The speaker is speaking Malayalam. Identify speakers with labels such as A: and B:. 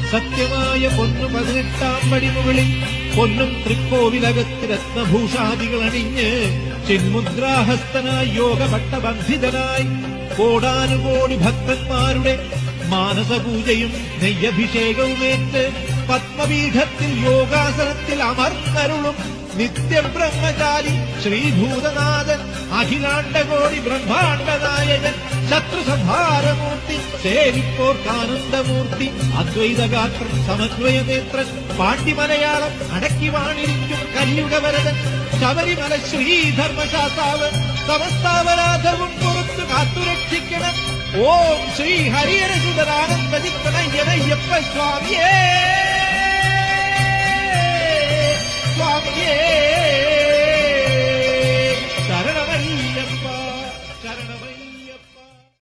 A: സത്യമായ പൊന്നു പതിനെട്ടാം പടിമുകളിൽ പൊന്നും തൃക്കോവിലകത്ത് രത്നഭൂഷാദികൾ അണിഞ്ഞ് ചിന്മുദ്രാഹസ്തനായി യോഗഭട്ടബന്ധിതനായി കോടാനുകോടി ഭക്തന്മാരുടെ മാനസപൂജയും നെയ്യഭിഷേകവുമേറ്റ് പത്മപീഠത്തിൽ യോഗാസനത്തിൽ അമർന്നരുളും നിത്യബ്രഹ്മചാരി ശ്രീഭൂതനാഥൻ അഖിലാണ്ടകോടി ബ്രഹ്മാണ്ടനായകൻ ശത്രുസംഹാരമൂർത്തി സേവിപ്പോർക്കാനന്ദമൂർത്തി അദ്വൈതഗാത്രൻ സമന്വയനേത്രൻ പാണ്ഡിമലയാളം അടക്കി വാണിരിക്കും കലിയുഗവരതൻ ശബരിമല ശ്രീധർമ്മശാസ്താവ് സമസ്താപരാധവും പുറത്തു കാത്തുരക്ഷിക്കണം ഓം ശ്രീ ഹരിഹരസുതരാനന്ദജിക്കണയ്യനയ്യപ്പ സ്വാമിയേ സ്വാമിയേ